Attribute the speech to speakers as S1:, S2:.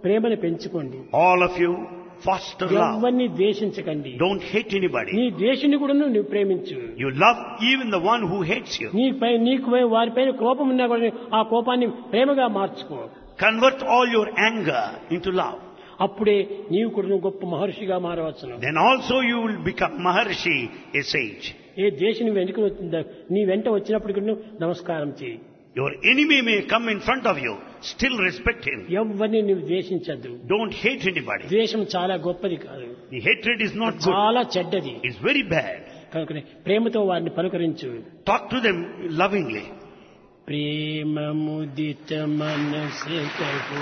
S1: ప్రేమను పెంచుకోండి
S2: All of you, foster love.
S1: ఎవరిని ద్వేషించకండి
S2: Don't hate anybody.
S1: నీ ద్వేషుని కూడా నువ్వు ప్రేమించు
S2: You love even the one who hates you.
S1: నీపై నీకు వారిపైన కోపం ఉన్నా కూడా ఆ కోపాన్ని ప్రేమగా మార్చుకో
S2: Convert all your anger into love.
S1: అప్పుడే నీవు కూడా గొప్ప మహర్షిగా మారవచ్చును
S2: Then also you will become Maharshi, a sage.
S1: ఏ దేశం వెనుక వచ్చిందా నీ వెంట వచ్చినప్పుడు కూడా నువ్వు నమస్కారం చేయి
S2: Your enemy may come in front of you. Still respect him.
S1: ఎవరిని నువ్వు ద్వేషించద్దు
S2: Don't hate anybody.
S1: ద్వేషం చాలా గొప్పది కాదు
S2: The hatred is not good.
S1: చాలా చెడ్డది
S2: It's very bad.
S1: కనుక ప్రేమతో వారిని పలుకరించు
S2: Talk to them lovingly.
S1: ప్రేమ ముదిత మనసు